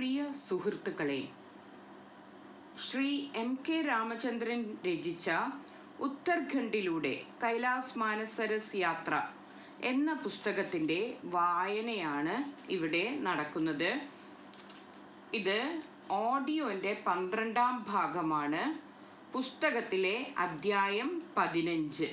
പ്രിയ സുഹൃത്തുക്കളെ Shri M K Ramachandran രചിച്ച ഉത്തർഖണ്ഡിലൂടെ കൈലാസ് മാനസരസ് യാത്ര എന്ന പുസ്തകത്തിൻ്റെ വായനയാണ് ഇവിടെ നടക്കുന്നത് ഇത് ഓഡിയോൻ്റെ പന്ത്രണ്ടാം ഭാഗമാണ് പുസ്തകത്തിലെ അദ്ധ്യായം പതിനഞ്ച്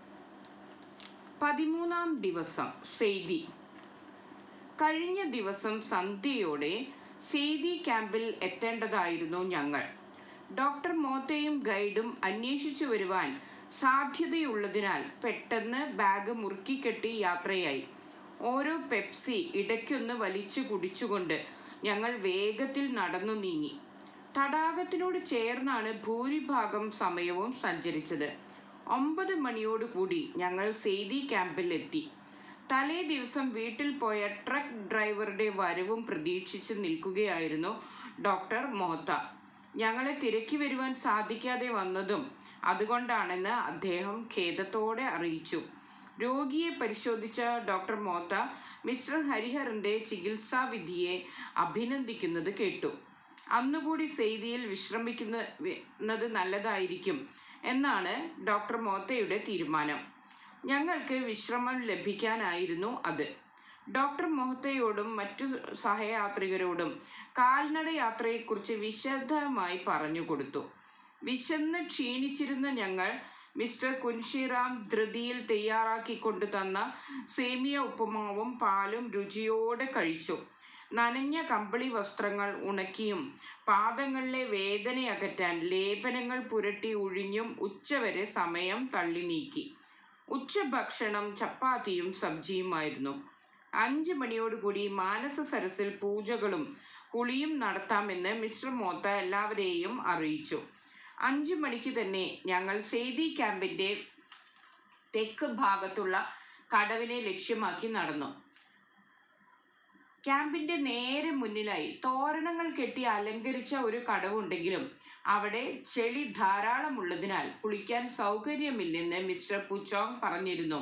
പതിമൂന്നാം ദിവസം സെയ്തി കഴിഞ്ഞ ദിവസം സന്ധ്യയോടെ സെയ്തി ക്യാമ്പിൽ എത്തേണ്ടതായിരുന്നു ഞങ്ങൾ ഡോക്ടർ മോത്തയും ഗൈഡും അന്വേഷിച്ചു വരുവാൻ സാധ്യതയുള്ളതിനാൽ പെട്ടെന്ന് ബാഗ് മുറുക്കിക്കെട്ടി യാത്രയായി ഓരോ പെപ്സി ഇടയ്ക്കൊന്ന് വലിച്ചു കുടിച്ചുകൊണ്ട് ഞങ്ങൾ വേഗത്തിൽ നടന്നു നീങ്ങി തടാകത്തിനോട് ചേർന്നാണ് ഭൂരിഭാഗം സമയവും സഞ്ചരിച്ചത് ഒമ്പത് മണിയോടുകൂടി ഞങ്ങൾ സെയ്തി ക്യാമ്പിൽ എത്തി തലേ ദിവസം വീട്ടിൽ പോയ ട്രക്ക് ഡ്രൈവറുടെ വരവും പ്രതീക്ഷിച്ച് നിൽക്കുകയായിരുന്നു ഡോക്ടർ മോത്ത ഞങ്ങളെ തിരക്കി വരുവാൻ സാധിക്കാതെ വന്നതും അതുകൊണ്ടാണെന്ന് അദ്ദേഹം ഖേദത്തോടെ അറിയിച്ചു രോഗിയെ പരിശോധിച്ച ഡോക്ടർ മോത്ത മിസ്റ്റർ ഹരിഹറിൻ്റെ ചികിത്സാ വിധിയെ അഭിനന്ദിക്കുന്നത് കേട്ടു അന്നുകൂടി സെയ്തിയിൽ വിശ്രമിക്കുന്നത് നല്ലതായിരിക്കും എന്നാണ് ഡോക്ടർ മോത്തയുടെ തീരുമാനം ഞങ്ങൾക്ക് വിശ്രമം ലഭിക്കാനായിരുന്നു അത് ഡോക്ടർ മൊഹത്തയോടും മറ്റു സഹയാത്രികരോടും കാൽനട യാത്രയെക്കുറിച്ച് വിശദമായി പറഞ്ഞു കൊടുത്തു വിശന്ന് ക്ഷീണിച്ചിരുന്ന ഞങ്ങൾ മിസ്റ്റർ കുൻഷിറാം ധൃതിയിൽ തയ്യാറാക്കി കൊണ്ടു തന്ന സേമിയ ഉപ്പുമാവും പാലും രുചിയോടെ കഴിച്ചു നനഞ്ഞ കമ്പിളി വസ്ത്രങ്ങൾ ഉണക്കിയും പാദങ്ങളിലെ വേദന അകറ്റാൻ ലേപനങ്ങൾ പുരട്ടി ഒഴിഞ്ഞും ഉച്ചവരെ സമയം തള്ളി നീക്കി ഉച്ചഭക്ഷണം ചപ്പാത്തിയും സബ്ജിയുമായിരുന്നു അഞ്ച് മണിയോടുകൂടി മാനസ സരസിൽ പൂജകളും കുളിയും നടത്താമെന്ന് മിസ്റ്റർ മോത്ത എല്ലാവരെയും അറിയിച്ചു അഞ്ചു മണിക്ക് തന്നെ ഞങ്ങൾ സെയ്തി ക്യാമ്പിൻ്റെ തെക്ക് ഭാഗത്തുള്ള കടവിനെ ലക്ഷ്യമാക്കി നടന്നു ക്യാമ്പിന്റെ നേരെ മുന്നിലായി തോരണങ്ങൾ കെട്ടി അലങ്കരിച്ച ഒരു കടവുണ്ടെങ്കിലും അവിടെ ചെളി ധാരാളമുള്ളതിനാൽ കുളിക്കാൻ സൗകര്യമില്ലെന്ന് മിസ്റ്റർ പുച്ചോങ് പറഞ്ഞിരുന്നു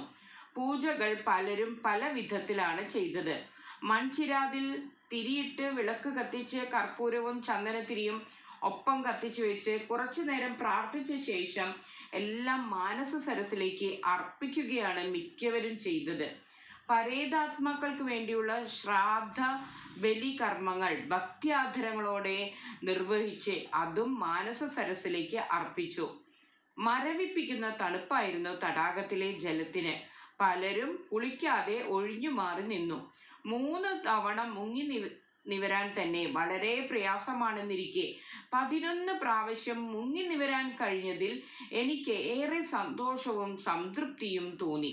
പൂജകൾ പലരും പല വിധത്തിലാണ് ചെയ്തത് മൺചിരാതിൽ തിരിയിട്ട് വിളക്ക് കത്തിച്ച് കർപ്പൂരവും ചന്ദനത്തിരിയും ഒപ്പം കത്തിച്ചു വെച്ച് കുറച്ചു നേരം പ്രാർത്ഥിച്ച ശേഷം എല്ലാം മാനസ സരസിലേക്ക് അർപ്പിക്കുകയാണ് മിക്കവരും ചെയ്തത് പരേതാത്മാക്കൾക്ക് വേണ്ടിയുള്ള ശ്രാദ്ധ ബലി കർമ്മങ്ങൾ ഭക്തിയാധരങ്ങളോടെ നിർവഹിച്ച് അതും മാനസ സരസിലേക്ക് അർപ്പിച്ചു മരവിപ്പിക്കുന്ന തണുപ്പായിരുന്നു തടാകത്തിലെ ജലത്തിന് പലരും കുളിക്കാതെ ഒഴിഞ്ഞു മാറി നിന്നു മൂന്ന് തവണ മുങ്ങി നിവ നിവരാൻ തന്നെ വളരെ പ്രയാസമാണെന്നിരിക്കെ പതിനൊന്ന് പ്രാവശ്യം മുങ്ങി നിവരാൻ കഴിഞ്ഞതിൽ എനിക്ക് ഏറെ സന്തോഷവും സംതൃപ്തിയും തോന്നി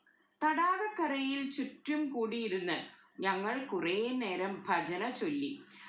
തടാകക്കരയിൽ ചുറ്റും കൂടിയിരുന്ന് ഞങ്ങൾ കുറേ നേരം ഭജന ചൊല്ലി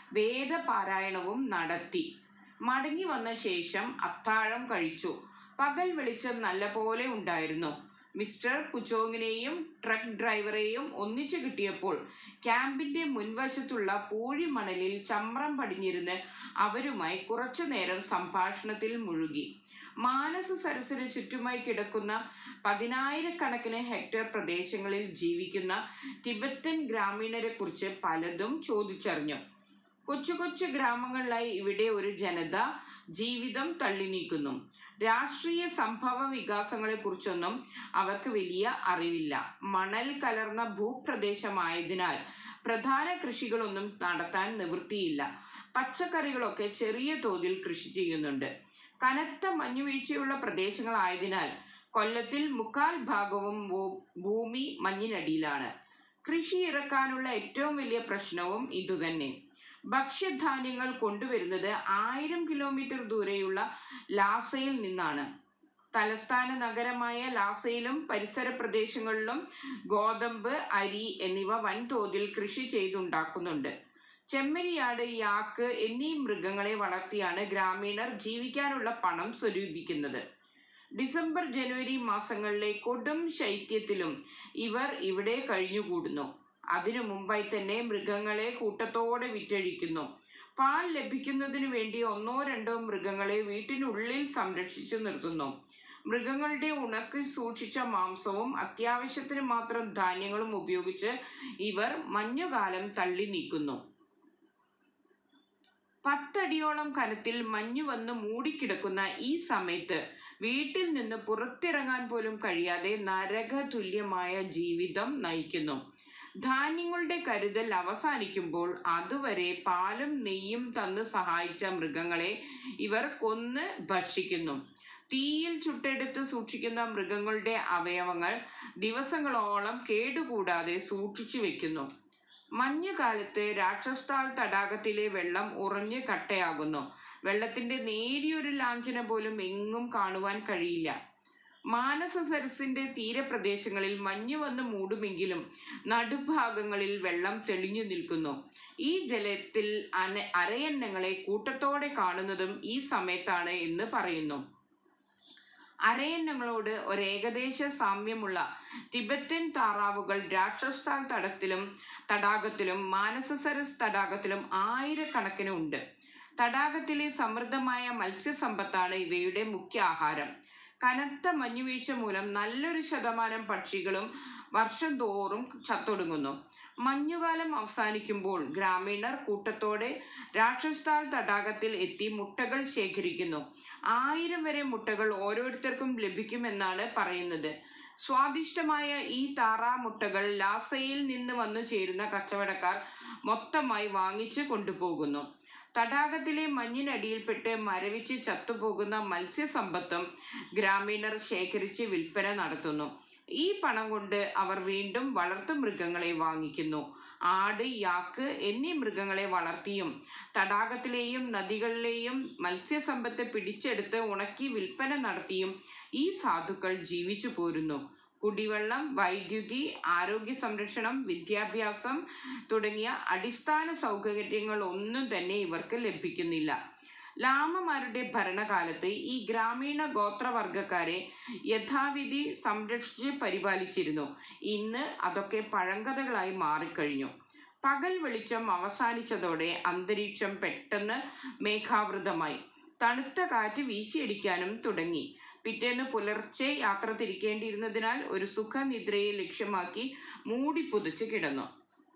വേദപാരായണവും നടത്തി മടങ്ങി വന്ന ശേഷം അത്താഴം കഴിച്ചു പകൽ വെളിച്ചം നല്ലപോലെ ഉണ്ടായിരുന്നു മിസ്റ്റർ പുച്ചോങ്ങിനെയും ട്രക്ക് ഡ്രൈവറെയും ഒന്നിച്ചു കിട്ടിയപ്പോൾ ക്യാമ്പിന്റെ മുൻവശത്തുള്ള പൂഴിമണലിൽ ചമ്രം പടിഞ്ഞിരുന്ന് അവരുമായി കുറച്ചു നേരം സംഭാഷണത്തിൽ മുഴുകി മാനസ സരസിന് ചുറ്റുമായി കിടക്കുന്ന പതിനായിരക്കണക്കിന് ഹെക്ടർ പ്രദേശങ്ങളിൽ ജീവിക്കുന്ന തിബറ്റൻ ഗ്രാമീണരെ കുറിച്ച് പലതും ചോദിച്ചറിഞ്ഞു കൊച്ചു കൊച്ചു ഗ്രാമങ്ങളിലായി ഇവിടെ ഒരു ജനത ജീവിതം തള്ളി നീക്കുന്നു രാഷ്ട്രീയ സംഭവ വികാസങ്ങളെക്കുറിച്ചൊന്നും അവർക്ക് വലിയ അറിവില്ല മണൽ കലർന്ന ഭൂപ്രദേശമായതിനാൽ പ്രധാന കൃഷികളൊന്നും നടത്താൻ നിവൃത്തിയില്ല പച്ചക്കറികളൊക്കെ ചെറിയ തോതിൽ കൃഷി ചെയ്യുന്നുണ്ട് കനത്ത മഞ്ഞുവീഴ്ചയുള്ള പ്രദേശങ്ങളായതിനാൽ കൊല്ലത്തിൽ മുക്കാൽ ഭാഗവും ഭൂമി മഞ്ഞിനടിയിലാണ് കൃഷി ഇറക്കാനുള്ള ഏറ്റവും വലിയ പ്രശ്നവും ഇതുതന്നെ ഭക്ഷ്യധാന്യങ്ങൾ കൊണ്ടുവരുന്നത് ആയിരം കിലോമീറ്റർ ദൂരെയുള്ള ലാസയിൽ നിന്നാണ് തലസ്ഥാന നഗരമായ ലാസയിലും പരിസര പ്രദേശങ്ങളിലും ഗോതമ്പ് അരി എന്നിവ വൻതോതിൽ കൃഷി ചെയ്തുണ്ടാക്കുന്നുണ്ട് ചെമ്മരിയാട് യാക്ക് എന്നീ മൃഗങ്ങളെ വളർത്തിയാണ് ഗ്രാമീണർ ജീവിക്കാനുള്ള പണം സ്വരൂപിക്കുന്നത് ഡിസംബർ ജനുവരി മാസങ്ങളിലെ കൊടും ശൈത്യത്തിലും ഇവർ ഇവിടെ കഴിഞ്ഞുകൂടുന്നു അതിനു മുമ്പായി തന്നെ മൃഗങ്ങളെ കൂട്ടത്തോടെ വിറ്റഴിക്കുന്നു പാൽ ലഭിക്കുന്നതിനു വേണ്ടി ഒന്നോ രണ്ടോ മൃഗങ്ങളെ വീട്ടിനുള്ളിൽ സംരക്ഷിച്ചു നിർത്തുന്നു മൃഗങ്ങളുടെ ഉണക്കി സൂക്ഷിച്ച മാംസവും അത്യാവശ്യത്തിന് മാത്രം ധാന്യങ്ങളും ഉപയോഗിച്ച് ഇവർ മഞ്ഞുകാലം തള്ളി നീക്കുന്നു പത്തടിയോളം കനത്തിൽ മഞ്ഞ് വന്ന് മൂടിക്കിടക്കുന്ന ഈ സമയത്ത് വീട്ടിൽ നിന്ന് പുറത്തിറങ്ങാൻ പോലും കഴിയാതെ നരകതുല്യമായ ജീവിതം നയിക്കുന്നു ധാന്യങ്ങളുടെ കരുതൽ അവസാനിക്കുമ്പോൾ അതുവരെ പാലും നെയ്യും തന്ന് സഹായിച്ച മൃഗങ്ങളെ ഇവർ കൊന്ന് ഭക്ഷിക്കുന്നു തീയിൽ ചുട്ടെടുത്ത് സൂക്ഷിക്കുന്ന മൃഗങ്ങളുടെ അവയവങ്ങൾ ദിവസങ്ങളോളം കേടുകൂടാതെ സൂക്ഷിച്ചു വെക്കുന്നു മഞ്ഞുകാലത്ത് രാക്ഷസ്ഥാൾ തടാകത്തിലെ വെള്ളം ഉറഞ്ഞ് കട്ടയാകുന്നു വെള്ളത്തിന്റെ നേരിയൊരു ലാഞ്ചന പോലും എങ്ങും കാണുവാൻ കഴിയില്ല മാനസ സരസിന്റെ തീരപ്രദേശങ്ങളിൽ മഞ്ഞ് വന്ന് മൂടുമെങ്കിലും നടുഭാഗങ്ങളിൽ വെള്ളം തെളിഞ്ഞു നിൽക്കുന്നു ഈ ജലത്തിൽ അന അരയന്നങ്ങളെ കൂട്ടത്തോടെ കാണുന്നതും ഈ സമയത്താണ് എന്ന് പറയുന്നു അരയന്നങ്ങളോട് ഒരേകദേശ സാമ്യമുള്ള ടിബറ്റൻ താറാവുകൾ രാക്ഷസ്ഥാൻ തടത്തിലും തടാകത്തിലും മാനസസരസ് തടാകത്തിലും ആയിരക്കണക്കിന് ഉണ്ട് തടാകത്തിലെ സമൃദ്ധമായ മത്സ്യസമ്പത്താണ് ഇവയുടെ മുഖ്യ ആഹാരം കനത്ത മഞ്ഞുവീഴ്ച മൂലം നല്ലൊരു ശതമാനം പക്ഷികളും വർഷം തോറും ചത്തൊടുങ്ങുന്നു മഞ്ഞുകാലം അവസാനിക്കുമ്പോൾ ഗ്രാമീണർ കൂട്ടത്തോടെ രാക്ഷസ്ഥാൾ തടാകത്തിൽ എത്തി മുട്ടകൾ ശേഖരിക്കുന്നു ആയിരം വരെ മുട്ടകൾ ഓരോരുത്തർക്കും ലഭിക്കുമെന്നാണ് പറയുന്നത് സ്വാദിഷ്ടമായ ഈ താറാ മുട്ടകൾ ലാസയിൽ നിന്ന് വന്നു ചേരുന്ന കച്ചവടക്കാർ മൊത്തമായി വാങ്ങിച്ച് കൊണ്ടുപോകുന്നു തടാകത്തിലെ മഞ്ഞിനടിയിൽപ്പെട്ട് മരവിച്ച് ചത്തുപോകുന്ന മത്സ്യസമ്പത്തും ഗ്രാമീണർ ശേഖരിച്ച് വിൽപ്പന നടത്തുന്നു ഈ പണം കൊണ്ട് അവർ വീണ്ടും വളർത്തു മൃഗങ്ങളെ വാങ്ങിക്കുന്നു ആട് യാക്ക് എന്നീ മൃഗങ്ങളെ വളർത്തിയും തടാകത്തിലെയും നദികളിലെയും മത്സ്യസമ്പത്ത് പിടിച്ചെടുത്ത് ഉണക്കി വിൽപ്പന നടത്തിയും ഈ സാധുക്കൾ ജീവിച്ചു പോരുന്നു കുടിവെള്ളം വൈദ്യുതി ആരോഗ്യ സംരക്ഷണം വിദ്യാഭ്യാസം തുടങ്ങിയ അടിസ്ഥാന സൗകര്യങ്ങൾ ഒന്നും തന്നെ ഇവർക്ക് ലഭിക്കുന്നില്ല ലാമമാരുടെ ഭരണകാലത്ത് ഈ ഗ്രാമീണ ഗോത്രവർഗക്കാരെ യഥാവിധി സംരക്ഷിച്ച് പരിപാലിച്ചിരുന്നു ഇന്ന് അതൊക്കെ പഴങ്കഥകളായി മാറിക്കഴിഞ്ഞു പകൽ വെളിച്ചം അവസാനിച്ചതോടെ അന്തരീക്ഷം പെട്ടെന്ന് മേഘാവൃതമായി തണുത്ത കാറ്റ് വീശിയടിക്കാനും തുടങ്ങി പിറ്റേന്ന് പുലർച്ചെ യാത്ര തിരിക്കേണ്ടിയിരുന്നതിനാൽ ഒരു സുഖനിദ്രയെ ലക്ഷ്യമാക്കി മൂടി പുതച്ച് കിടന്നു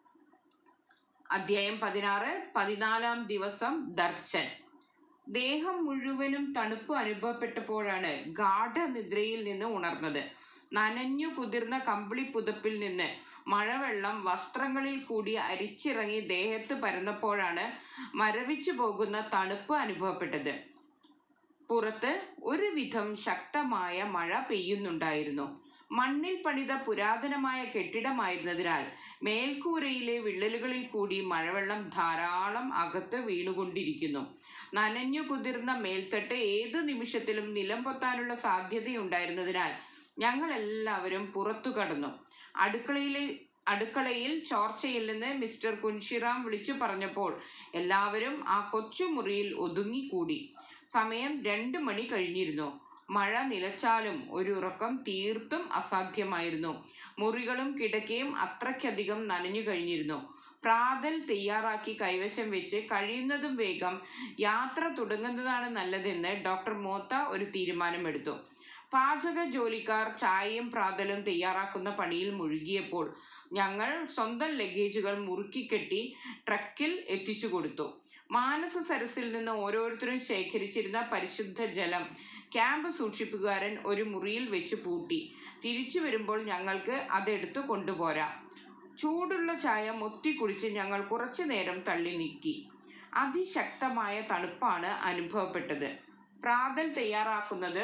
അധ്യായം പതിനാറ് പതിനാലാം ദിവസം ദർശൻ ദേഹം മുഴുവനും തണുപ്പ് അനുഭവപ്പെട്ടപ്പോഴാണ് ഗാഠനിദ്രയിൽ നിന്ന് ഉണർന്നത് നനഞ്ഞു കുതിർന്ന കമ്പിളി പുതപ്പിൽ നിന്ന് മഴവെള്ളം വസ്ത്രങ്ങളിൽ കൂടി അരിച്ചിറങ്ങി ദേഹത്ത് പരന്നപ്പോഴാണ് മരവിച്ചു പോകുന്ന തണുപ്പ് അനുഭവപ്പെട്ടത് പുറത്ത് ഒരുവിധം ശക്തമായ മഴ പെയ്യുന്നുണ്ടായിരുന്നു മണ്ണിൽ പണിത പുരാതനമായ കെട്ടിടമായിരുന്നതിനാൽ മേൽക്കൂരയിലെ വിള്ളലുകളിൽ കൂടി മഴവെള്ളം ധാരാളം അകത്ത് വീണുകൊണ്ടിരിക്കുന്നു നനഞ്ഞു കുതിർന്ന മേൽത്തട്ട് ഏതു നിമിഷത്തിലും നിലം പൊത്താനുള്ള സാധ്യതയുണ്ടായിരുന്നതിനാൽ ഞങ്ങൾ എല്ലാവരും പുറത്തു കടന്നു അടുക്കളയിലെ അടുക്കളയിൽ ചോർച്ചയില്ലെന്ന് മിസ്റ്റർ കുൻഷിറാം വിളിച്ചു പറഞ്ഞപ്പോൾ എല്ലാവരും ആ കൊച്ചുമുറിയിൽ ഒതുങ്ങിക്കൂടി സമയം രണ്ട് മണി കഴിഞ്ഞിരുന്നു മഴ നിലച്ചാലും ഒരു ഉറക്കം തീർത്തും അസാധ്യമായിരുന്നു മുറികളും കിടക്കയും അത്രയ്ക്കധികം നനഞ്ഞു കഴിഞ്ഞിരുന്നു പ്രാതൽ തയ്യാറാക്കി കൈവശം വെച്ച് കഴിയുന്നതും വേഗം യാത്ര തുടങ്ങുന്നതാണ് നല്ലതെന്ന് ഡോക്ടർ മോത്ത ഒരു തീരുമാനമെടുത്തു പാചക ജോലിക്കാർ ചായയും പ്രാതലും തയ്യാറാക്കുന്ന പണിയിൽ മുഴുകിയപ്പോൾ ഞങ്ങൾ സ്വന്തം ലഗേജുകൾ മുറുക്കിക്കെട്ടി ട്രക്കിൽ എത്തിച്ചു കൊടുത്തു മാനസ സരസിൽ നിന്ന് ഓരോരുത്തരും ശേഖരിച്ചിരുന്ന പരിശുദ്ധ ജലം ക്യാമ്പ് സൂക്ഷിപ്പുകാരൻ ഒരു മുറിയിൽ വെച്ച് പൂട്ടി തിരിച്ചു വരുമ്പോൾ ഞങ്ങൾക്ക് അതെടുത്തു കൊണ്ടുപോരാം ചൂടുള്ള ചായ മുത്തി കുടിച്ച് ഞങ്ങൾ കുറച്ചു നേരം തള്ളി നീക്കി അതിശക്തമായ തണുപ്പാണ് അനുഭവപ്പെട്ടത് പ്രാതൽ തയ്യാറാക്കുന്നത്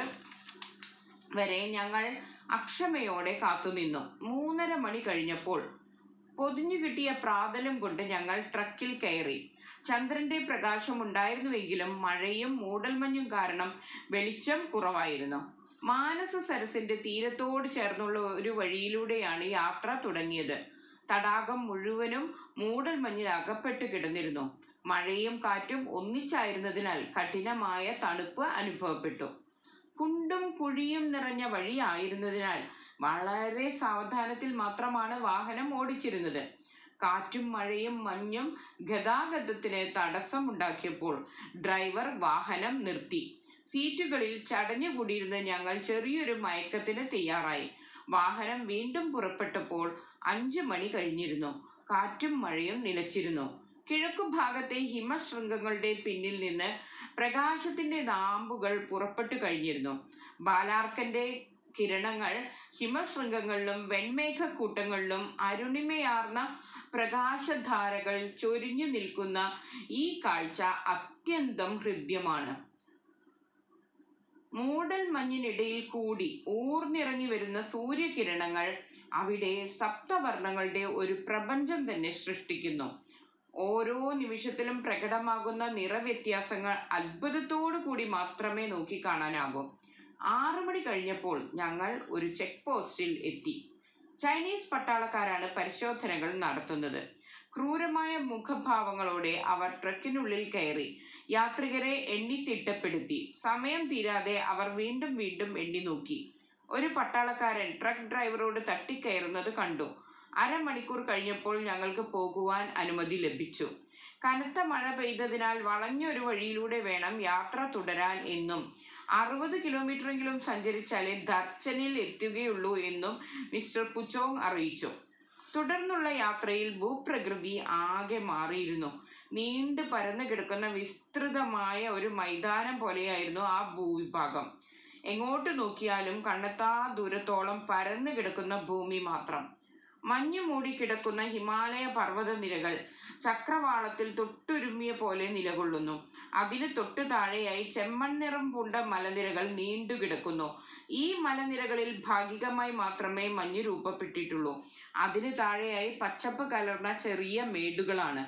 വരെ ഞങ്ങൾ അക്ഷമയോടെ കാത്തുനിന്നു മൂന്നര മണി കഴിഞ്ഞപ്പോൾ പൊതിഞ്ഞു കിട്ടിയ പ്രാതലും കൊണ്ട് ഞങ്ങൾ ട്രക്കിൽ കയറി ചന്ദ്രന്റെ പ്രകാശം ഉണ്ടായിരുന്നുവെങ്കിലും മഴയും മൂടൽമഞ്ഞും കാരണം വെളിച്ചം കുറവായിരുന്നു മാനസ സരസിന്റെ തീരത്തോട് ചേർന്നുള്ള ഒരു വഴിയിലൂടെയാണ് യാത്ര തുടങ്ങിയത് തടാകം മുഴുവനും മൂടൽമഞ്ഞിൽ അകപ്പെട്ട് കിടന്നിരുന്നു മഴയും കാറ്റും ഒന്നിച്ചായിരുന്നതിനാൽ കഠിനമായ തണുപ്പ് അനുഭവപ്പെട്ടു കുണ്ടും കുഴിയും നിറഞ്ഞ വഴിയായിരുന്നതിനാൽ വളരെ സാവധാനത്തിൽ മാത്രമാണ് വാഹനം ഓടിച്ചിരുന്നത് കാറ്റും മഴയും മഞ്ഞും ഗതാഗതത്തിന് തടസ്സമുണ്ടാക്കിയപ്പോൾ ഡ്രൈവർ വാഹനം നിർത്തി സീറ്റുകളിൽ ചടഞ്ഞുകൂടിയിരുന്ന ഞങ്ങൾ ചെറിയൊരു മയക്കത്തിന് തയ്യാറായി വാഹനം വീണ്ടും പുറപ്പെട്ടപ്പോൾ അഞ്ചു മണി കഴിഞ്ഞിരുന്നു കാറ്റും മഴയും നിലച്ചിരുന്നു കിഴക്കുഭാഗത്തെ ഹിമശൃംഗങ്ങളുടെ പിന്നിൽ നിന്ന് പ്രകാശത്തിന്റെ നാമ്പുകൾ പുറപ്പെട്ടു കഴിഞ്ഞിരുന്നു ബാലാർക്കന്റെ കിരണങ്ങൾ ഹിമശൃംഗങ്ങളിലും വെൺമേഘക്കൂട്ടങ്ങളിലും അരുണിമയാർന്ന പ്രകാശധാരകൾ ചൊരിഞ്ഞു നിൽക്കുന്ന ഈ കാഴ്ച അത്യന്തം ഹൃദ്യമാണ് മൂടൽ മഞ്ഞിനിടയിൽ കൂടി ഊർന്നിറങ്ങി വരുന്ന സൂര്യകിരണങ്ങൾ അവിടെ സപ്തവർണ്ണങ്ങളുടെ ഒരു പ്രപഞ്ചം തന്നെ സൃഷ്ടിക്കുന്നു ഓരോ നിമിഷത്തിലും പ്രകടമാകുന്ന നിറവ്യത്യാസങ്ങൾ അത്ഭുതത്തോടു കൂടി മാത്രമേ നോക്കിക്കാണാനാകൂ ആറു മണി കഴിഞ്ഞപ്പോൾ ഞങ്ങൾ ഒരു ചെക്ക് പോസ്റ്റിൽ എത്തി ചൈനീസ് പട്ടാളക്കാരാണ് പരിശോധനകൾ നടത്തുന്നത് ക്രൂരമായ മുഖഭാവങ്ങളോടെ അവർ ട്രക്കിനുള്ളിൽ കയറി യാത്രികരെ എണ്ണി തിട്ടപ്പെടുത്തി സമയം തീരാതെ അവർ വീണ്ടും വീണ്ടും എണ്ണി നോക്കി ഒരു പട്ടാളക്കാരൻ ട്രക്ക് ഡ്രൈവറോട് തട്ടിക്കയറുന്നത് കണ്ടു അരമണിക്കൂർ കഴിഞ്ഞപ്പോൾ ഞങ്ങൾക്ക് പോകുവാൻ അനുമതി ലഭിച്ചു കനത്ത മഴ പെയ്തതിനാൽ വളഞ്ഞൊരു വഴിയിലൂടെ വേണം യാത്ര തുടരാൻ എന്നും അറുപത് കിലോമീറ്ററെങ്കിലും സഞ്ചരിച്ചാലേ ദർച്ചനിൽ എത്തുകയുള്ളൂ എന്നും മിസ്റ്റർ പുച്ചോങ് അറിയിച്ചു തുടർന്നുള്ള യാത്രയിൽ ഭൂപ്രകൃതി ആകെ മാറിയിരുന്നു നീണ്ടു പരന്നു കിടക്കുന്ന വിസ്തൃതമായ ഒരു മൈതാനം പോലെയായിരുന്നു ആ ഭൂവിഭാഗം എങ്ങോട്ട് നോക്കിയാലും കണ്ണെത്താ ദൂരത്തോളം പരന്നു കിടക്കുന്ന ഭൂമി മാത്രം മഞ്ഞു മൂടി കിടക്കുന്ന ഹിമാലയ പർവ്വതനിരകൾ ചക്രവാളത്തിൽ തൊട്ടുരുമ്മിയ പോലെ നിലകൊള്ളുന്നു അതിന് തൊട്ടു താഴെയായി ചെമ്മണ്ണിറം പൂണ്ട മലനിരകൾ നീണ്ടു കിടക്കുന്നു ഈ മലനിരകളിൽ ഭാഗികമായി മാത്രമേ മഞ്ഞ് രൂപപ്പെട്ടിട്ടുള്ളൂ അതിന് താഴെയായി പച്ചപ്പ് കലർന്ന ചെറിയ മേടുകളാണ്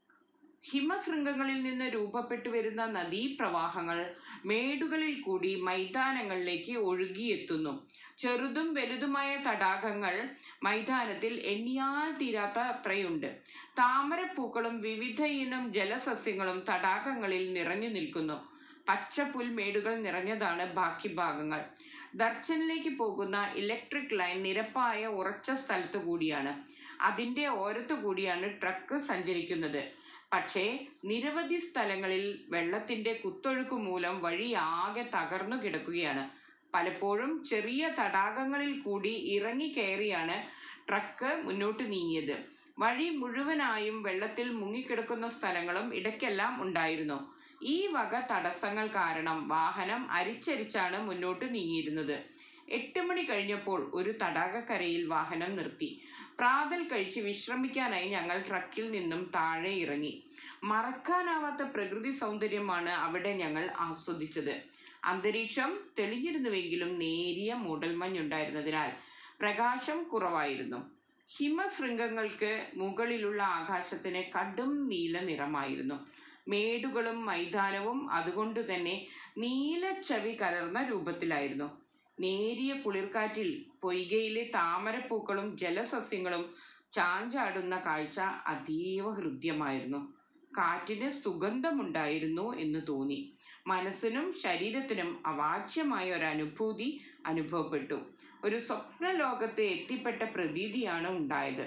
ഹിമശൃംഗങ്ങളിൽ നിന്ന് രൂപപ്പെട്ടു വരുന്ന നദീപ്രവാഹങ്ങൾ മേടുകളിൽ കൂടി മൈതാനങ്ങളിലേക്ക് ഒഴുകിയെത്തുന്നു ചെറുതും വലുതുമായ തടാകങ്ങൾ മൈതാനത്തിൽ എണ്ണിയാൽ തീരാത്ത അത്രയുണ്ട് താമരപ്പൂക്കളും വിവിധ ഇനം ജലസസ്യങ്ങളും തടാകങ്ങളിൽ നിറഞ്ഞു നിൽക്കുന്നു പച്ച പുൽമേടുകൾ നിറഞ്ഞതാണ് ബാക്കി ഭാഗങ്ങൾ ദർശനിലേക്ക് പോകുന്ന ഇലക്ട്രിക് ലൈൻ നിരപ്പായ ഉറച്ച സ്ഥലത്തു കൂടിയാണ് അതിൻ്റെ ഓരത്തു കൂടിയാണ് ട്രക്ക് സഞ്ചരിക്കുന്നത് പക്ഷേ നിരവധി സ്ഥലങ്ങളിൽ വെള്ളത്തിന്റെ കുത്തൊഴുക്ക് മൂലം വഴി ആകെ തകർന്നു കിടക്കുകയാണ് പലപ്പോഴും ചെറിയ തടാകങ്ങളിൽ കൂടി ഇറങ്ങി കയറിയാണ് ട്രക്ക് മുന്നോട്ട് നീങ്ങിയത് വഴി മുഴുവനായും വെള്ളത്തിൽ മുങ്ങിക്കിടക്കുന്ന സ്ഥലങ്ങളും ഇടയ്ക്കെല്ലാം ഉണ്ടായിരുന്നു ഈ വക തടസ്സങ്ങൾ കാരണം വാഹനം അരിച്ചരിച്ചാണ് മുന്നോട്ട് നീങ്ങിയിരുന്നത് എട്ട് മണി കഴിഞ്ഞപ്പോൾ ഒരു തടാകക്കരയിൽ വാഹനം നിർത്തി പ്രാതൽ കഴിച്ച് വിശ്രമിക്കാനായി ഞങ്ങൾ ട്രക്കിൽ നിന്നും താഴെ ഇറങ്ങി മറക്കാനാവാത്ത പ്രകൃതി സൗന്ദര്യമാണ് അവിടെ ഞങ്ങൾ ആസ്വദിച്ചത് അന്തരീക്ഷം തെളിഞ്ഞിരുന്നുവെങ്കിലും നേരിയ മൂടൽമഞ്ഞുണ്ടായിരുന്നതിനാൽ പ്രകാശം കുറവായിരുന്നു ഹിമശൃംഗങ്ങൾക്ക് മുകളിലുള്ള ആകാശത്തിന് കടും നീല നിറമായിരുന്നു മേടുകളും മൈതാനവും അതുകൊണ്ട് തന്നെ നീലച്ചവി കലർന്ന രൂപത്തിലായിരുന്നു നേരിയ കുളിർക്കാറ്റിൽ പൊയ്കയിലെ താമരപ്പൂക്കളും ജലസസ്യങ്ങളും ചാഞ്ചാടുന്ന കാഴ്ച അതീവ ഹൃദ്യമായിരുന്നു കാറ്റിന് സുഗന്ധമുണ്ടായിരുന്നു എന്ന് തോന്നി മനസ്സിനും ശരീരത്തിനും അവാച്യമായ ഒരു അനുഭൂതി അനുഭവപ്പെട്ടു ഒരു സ്വപ്ന ലോകത്ത് എത്തിപ്പെട്ട പ്രതീതിയാണ് ഉണ്ടായത്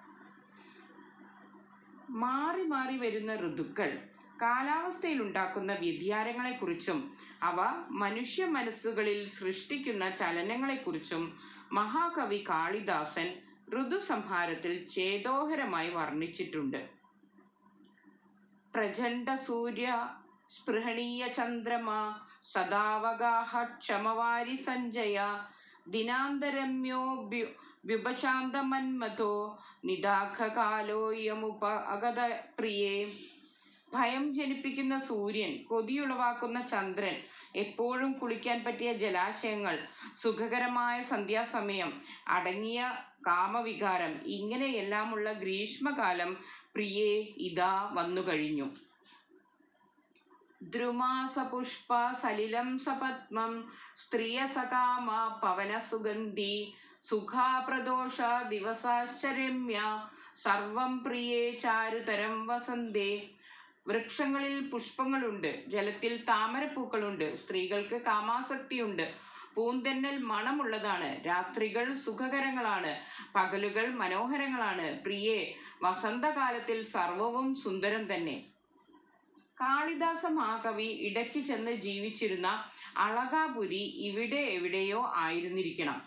മാറി മാറി വരുന്ന ഋതുക്കൾ കാലാവസ്ഥയിൽ ഉണ്ടാക്കുന്ന വ്യതിയാനങ്ങളെക്കുറിച്ചും അവ മനുഷ്യ മനസ്സുകളിൽ സൃഷ്ടിക്കുന്ന ചലനങ്ങളെക്കുറിച്ചും മഹാകവി കാളിദാസൻ ഋതുസംഹാരത്തിൽ ചേതോഹരമായി വർണ്ണിച്ചിട്ടുണ്ട് പ്രചണ്ഡ സൂര്യ സ്പൃഹണീയ ചന്ദ്രമ സദാവഗാഹ ക്ഷമവാരി സഞ്ജയ ദിനാന്തരമ്യോ വ്യു വ്യുപശാന്തമന്മഥോ നിദാഘകാലോയമുപ അഗത പ്രിയേ ഭയം ജനിപ്പിക്കുന്ന സൂര്യൻ കൊതിയുളവാക്കുന്ന ചന്ദ്രൻ എപ്പോഴും കുളിക്കാൻ പറ്റിയ ജലാശയങ്ങൾ സുഖകരമായ സന്ധ്യാസമയം അടങ്ങിയ കാമവികാരം ഇങ്ങനെയെല്ലാമുള്ള ഗ്രീഷ്മകാലം പ്രിയേ ഇതാ വന്നു കഴിഞ്ഞു ദ്രുമാസപുഷ്പ സലിലം സപത്മം സ്ത്രീയ സകാമ പവന സുഗന്ധി സുഖാപ്രദോഷ ദിവസാശ്ചരമ്യ സർവം പ്രിയേ ചാരുതരം വസന്തേ വൃക്ഷങ്ങളിൽ പുഷ്പങ്ങളുണ്ട് ജലത്തിൽ താമരപ്പൂക്കളുണ്ട് സ്ത്രീകൾക്ക് കാമാസക്തിയുണ്ട് പൂന്തെന്നൽ മണമുള്ളതാണ് രാത്രികൾ സുഖകരങ്ങളാണ് പകലുകൾ മനോഹരങ്ങളാണ് പ്രിയേ വസന്തകാലത്തിൽ സർവവും സുന്ദരം തന്നെ കാളിദാസ മഹാകവി ഇടയ്ക്ക് ചെന്ന് ജീവിച്ചിരുന്ന അളകാപുരി ഇവിടെ എവിടെയോ ആയിരുന്നിരിക്കണം